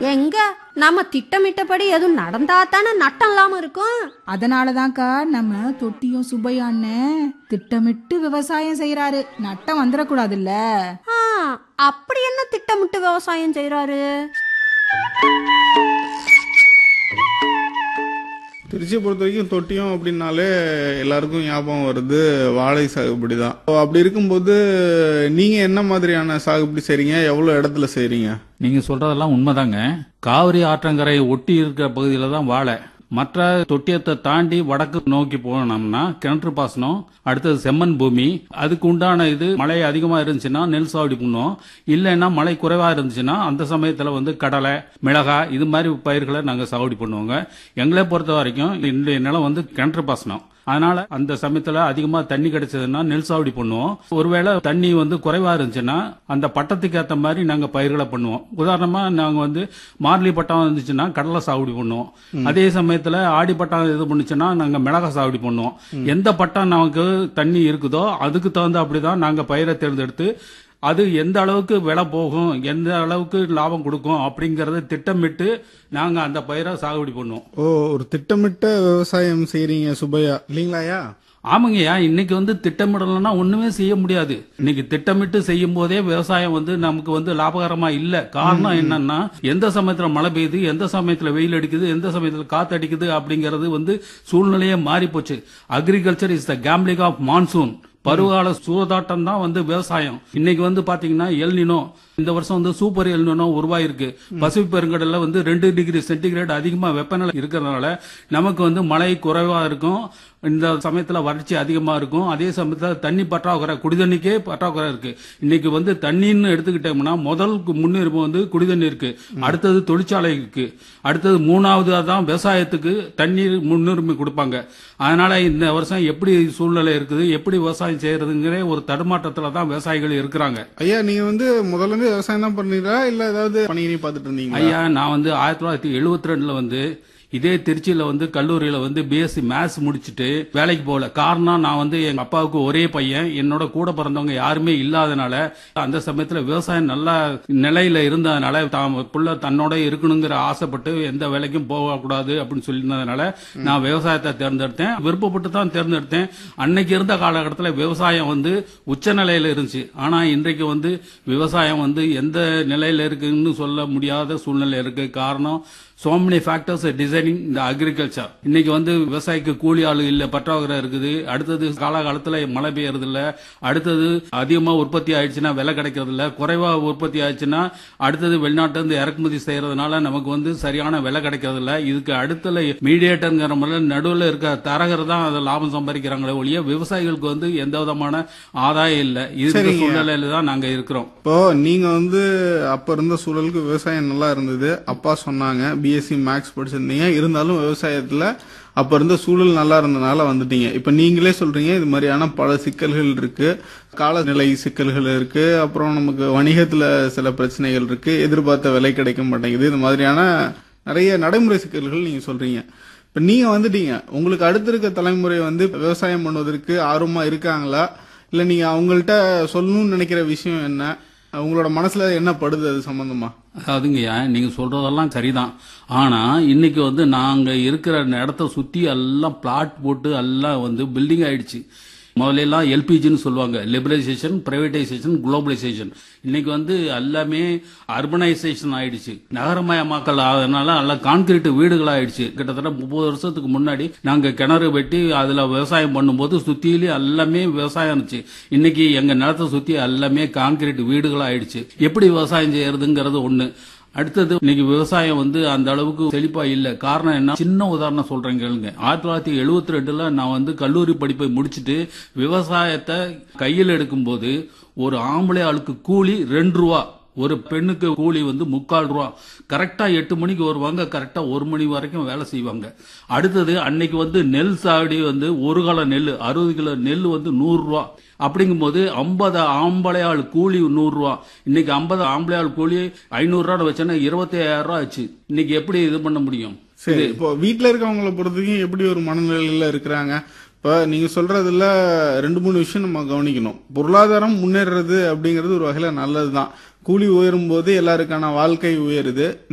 எங்க நம்ம திட்டமிட்டபடி எதுவும் நடந்தா தானே நட்டம் இல்லாம இருக்கும் அதனாலதான்க்கா நம்ம தொட்டியும் சுப்பையா அண்ணன் திட்டமிட்டு விவசாயம் செய்யறாரு நட்டம் வந்துடக்கூடாதுல்ல ஆ, அப்படி என்ன திட்டமிட்டு விவசாயம் செய்றாரு திருச்சியை பொறுத்த வரைக்கும் தொட்டியம் அப்படின்னாலே எல்லாருக்கும் ஞாபகம் வருது வாழை சாகுபடி தான் அப்படி இருக்கும்போது நீங்க என்ன மாதிரியான சாகுபடி செய்றீங்க எவ்வளவு இடத்துல செய்றீங்க நீங்க சொல்றதெல்லாம் உண்மைதாங்க காவிரி ஆற்றங்கரையை ஒட்டி இருக்கிற பகுதியில தான் வாழை மற்ற தொட்டியத்தை தாண்டி வடக்கு நோக்கி போனோம்னா கிணற்று பாசனம் அடுத்தது செம்மண் பூமி அதுக்கு உண்டான இது மழை அதிகமா இருந்துச்சுன்னா நெல் சாகுபடி பண்ணுவோம் இல்லைன்னா மழை குறைவா இருந்துச்சுன்னா அந்த சமயத்துல வந்து கடலை மிளகாய் இது மாதிரி பயிர்களை நாங்க சாகுபடி பண்ணுவோங்க எங்களை பொறுத்த வரைக்கும் இந்த நிலம் வந்து கிணற்று பாசனம் அதனால அந்த சமயத்துல அதிகமா தண்ணி கிடைச்சதுன்னா நெல் சாகுபடி பண்ணுவோம் ஒருவேளை தண்ணி வந்து குறைவா இருந்துச்சுன்னா அந்த பட்டத்துக்கு ஏத்த மாதிரி நாங்க பயிர்களை பண்ணுவோம் உதாரணமா நாங்க வந்து மார்லி பட்டம் இருந்துச்சுன்னா கடலை சாகுபடி பண்ணுவோம் அதே சமயத்துல ஆடி பட்டம் இது பண்ணுச்சுன்னா நாங்க மிளகாய் சாகுபடி பண்ணுவோம் எந்த பட்டம் நமக்கு தண்ணி இருக்குதோ அதுக்கு தகுந்த அப்படிதான் நாங்க பயிரை தேர்ந்தெடுத்து அது எந்த அளவுக்கு விலை போகும் எந்த அளவுக்கு லாபம் கொடுக்கும் அப்படிங்கறத திட்டமிட்டு நாங்க அந்த பயிரை சாகுபடி பண்ணுவோம் ஓ ஒரு திட்டமிட்ட விவசாயம் செய்றீங்க சுப்பையா இல்லீங்களாயா ஆமாங்கய்யா இன்னைக்கு வந்து திட்டமிடலைன்னா ஒண்ணுமே செய்ய முடியாது இன்னைக்கு திட்டமிட்டு செய்யும் போதே விவசாயம் வந்து நமக்கு வந்து லாபகரமா இல்ல காரணம் என்னன்னா எந்த சமயத்துல மழை பெய்யுது எந்த சமயத்துல வெயில் அடிக்குது எந்த சமயத்துல காத்து அடிக்குது அப்படிங்கறது வந்து சூழ்நிலையே மாறி போச்சு agriculture is the gambling of monsoon பருவகால சூதாட்டம் தான் வந்து விவசாயம் இன்னைக்கு வந்து பாத்தீங்கன்னா எல்னினோ இந்த வருஷம் வந்து சூப்பர் எல்னினோ உருவாயிருக்கு பசிபிக் பெருங்கடல்ல வந்து ரெண்டு டிகிரி சென்டிகிரேட் அதிகமா வெப்பநிலை இருக்கிறதுனால நமக்கு வந்து மழை குறைவா இருக்கும் இந்த சமயத்துல வறட்சி அதிகமா இருக்கும் அதே சமயத்துல தண்ணி பற்றாக்குறை குடிதண்ணிக்கே பற்றாக்குறை இருக்கு இன்னைக்கு வந்து தண்ணின்னு எடுத்துக்கிட்டோம்னா முதல் முன்னுரிமை வந்து குடிதண்ணி இருக்கு அடுத்தது தொழிற்சாலை இருக்கு அடுத்தது மூணாவது தான் விவசாயத்துக்கு தண்ணீர் முன்னுரிமை கொடுப்பாங்க அதனால இந்த வருஷம் எப்படி சூழ்நிலை இருக்குது எப்படி விவசாயம் செய்யறதுங்கிற ஒரு தடுமாற்றத்துல தான் விவசாயிகள் இருக்கிறாங்க ஐயா நீங்க வந்து முதல்ல இருந்து விவசாயம் தான் பண்ணீங்களா இல்ல ஏதாவது பணியினி பார்த்துட்டு இருந்தீங்களா ஐயா நான் வந்து ஆயிரத்தி தொள்ளாயிரத்தி எழுபத்தி ரெண்டுல வந்து இதே திருச்சியில வந்து கல்லூரியில வந்து பிஎஸ்சி மேத்ஸ் முடிச்சுட்டு வேலைக்கு போகல காரணம் நான் வந்து எங்க அப்பாவுக்கு ஒரே பையன் என்னோட கூட பிறந்தவங்க யாருமே இல்லாதனால அந்த சமயத்துல விவசாயம் நல்ல நிலையில இருந்ததுனால தான் புள்ள தன்னோட இருக்கணுங்கிற ஆசைப்பட்டு எந்த வேலைக்கும் போகக்கூடாது அப்படின்னு சொல்லியிருந்ததுனால நான் விவசாயத்தை தேர்ந்தெடுத்தேன் விருப்பப்பட்டு தான் தேர்ந்தெடுத்தேன் அன்னைக்கு இருந்த காலகட்டத்தில் விவசாயம் வந்து உச்ச நிலையில இருந்துச்சு ஆனா இன்றைக்கு வந்து விவசாயம் வந்து எந்த நிலையில இருக்குன்னு சொல்ல முடியாத சூழ்நிலை இருக்கு காரணம் so many factors are designing இந்த அக்ரிகல்ச்சர் இன்னைக்கு வந்து விவசாயிக்கு கூலி ஆளு இல்ல பற்றாக்குறை இருக்குது அடுத்தது காலகாலத்துல மழை பெய்யறது இல்ல அடுத்தது அதிகமா உற்பத்தி ஆயிடுச்சுன்னா விலை கிடைக்கிறது இல்ல குறைவா உற்பத்தி ஆயிடுச்சுன்னா அடுத்தது வெளிநாட்டுல இருந்து இறக்குமதி செய்யறதுனால நமக்கு வந்து சரியான விலை கிடைக்கிறது இல்ல இதுக்கு அடுத்தல மீடியேட்டர்ங்கிற முறையில் நடுவில் இருக்க தரகர் தான் அதை லாபம் சம்பாதிக்கிறாங்களே ஒழிய விவசாயிகளுக்கு வந்து எந்த விதமான ஆதாயம் இல்ல இது சரிங்க. சூழ்நிலையில தான் நாங்க இருக்கிறோம் இப்போ நீங்க வந்து அப்ப இருந்த சூழலுக்கு விவசாயம் நல்லா இருந்தது அப்பா சொன்னாங்க பிஎஸ்சி மேக்ஸ் படிச்சிருந்தீங்க இருந்தாலும் விவசாயத்துல அப்ப இருந்த சூழல் நல்லா இருந்தனால வந்துட்டீங்க இப்ப நீங்களே சொல்றீங்க இது மாதிரியான பல சிக்கல்கள் இருக்கு காலநிலை சிக்கல்கள் இருக்கு அப்புறம் நமக்கு வணிகத்துல சில பிரச்சனைகள் இருக்கு எதிர்பார்த்த விலை கிடைக்க மாட்டேங்குது இது மாதிரியான நிறைய நடைமுறை சிக்கல்கள் நீங்க சொல்றீங்க இப்ப நீங்க வந்துட்டீங்க உங்களுக்கு அடுத்து இருக்க தலைமுறை வந்து விவசாயம் பண்ணுவதற்கு ஆர்வமா இருக்காங்களா இல்ல நீங்க அவங்கள்ட்ட சொல்லணும்னு நினைக்கிற விஷயம் என்ன உங்களோட மனசுல என்ன படுது அது சம்பந்தமா அதுங்கய்யா நீங்க சொல்றதெல்லாம் சரிதான் ஆனா இன்னைக்கு வந்து நாங்க இருக்கிற இடத்த சுத்தி எல்லாம் பிளாட் போட்டு எல்லாம் வந்து பில்டிங் ஆயிடுச்சு முதல்ல எல்லாம் எல்பிஜின்னு சொல்லுவாங்க லிபரலைசேஷன் பிரைவேடைசேஷன் குளோபலைசேஷன் இன்னைக்கு வந்து எல்லாமே அர்பனைசேஷன் ஆயிடுச்சு நகரமயமாக்கல் ஆனதுனால எல்லாம் கான்கிரீட் வீடுகள் ஆயிடுச்சு கிட்டத்தட்ட முப்பது வருஷத்துக்கு முன்னாடி நாங்க கிணறு வெட்டி அதுல விவசாயம் பண்ணும்போது சுத்தியிலே எல்லாமே விவசாயம் இருந்துச்சு இன்னைக்கு எங்க நிலத்தை சுத்தி எல்லாமே கான்கிரீட் வீடுகள் ஆயிடுச்சு எப்படி விவசாயம் செய்யறதுங்கிறது ஒண்ணு அடுத்தது இன்னைக்கு விவசாயம் வந்து அந்த அளவுக்கு செழிப்பா இல்ல காரணம் என்ன சின்ன உதாரணம் சொல்றேன் கேளுங்க ஆயிரத்தி தொள்ளாயிரத்தி எழுபத்தி ரெண்டுல நான் வந்து கல்லூரி படிப்பை முடிச்சுட்டு விவசாயத்தை கையில் எடுக்கும்போது ஒரு ஆம்பளை ஆளுக்கு கூலி ரெண்டு ரூபா ஒரு பெண்ணுக்கு கூலி வந்து முக்கால் ரூபா கரெக்டா எட்டு மணிக்கு வருவாங்க கரெக்டா ஒரு மணி வரைக்கும் வேலை செய்வாங்க அடுத்தது அன்னைக்கு வந்து நெல் சாடி வந்து ஒரு கால நெல் அறுபது கிலோ நெல் வந்து நூறு ரூபா அப்படிங்கும்போது ஐம்பது ஆம்பளையாள் கூலி நூறு ரூபா இன்னைக்கு ஐம்பது ஆம்பளையாள் கூலி ஐநூறு ரூபா வச்சோன்னா இருபத்தி ஐயாயிரம் ரூபா ஆச்சு இன்னைக்கு எப்படி இது பண்ண முடியும் சரி இப்போ வீட்ல இருக்கவங்கள பொறுத்தவரைக்கும் எப்படி ஒரு மனநிலையில இருக்கிறாங்க இப்ப நீங்க சொல்றதுல ரெண்டு மூணு விஷயம் நம்ம கவனிக்கணும் பொருளாதாரம் முன்னேறது அப்படிங்கிறது ஒரு வகையில நல்லதுதான் கூலி உயரும் போது எல்லாருக்கான வாழ்க்கை உயருது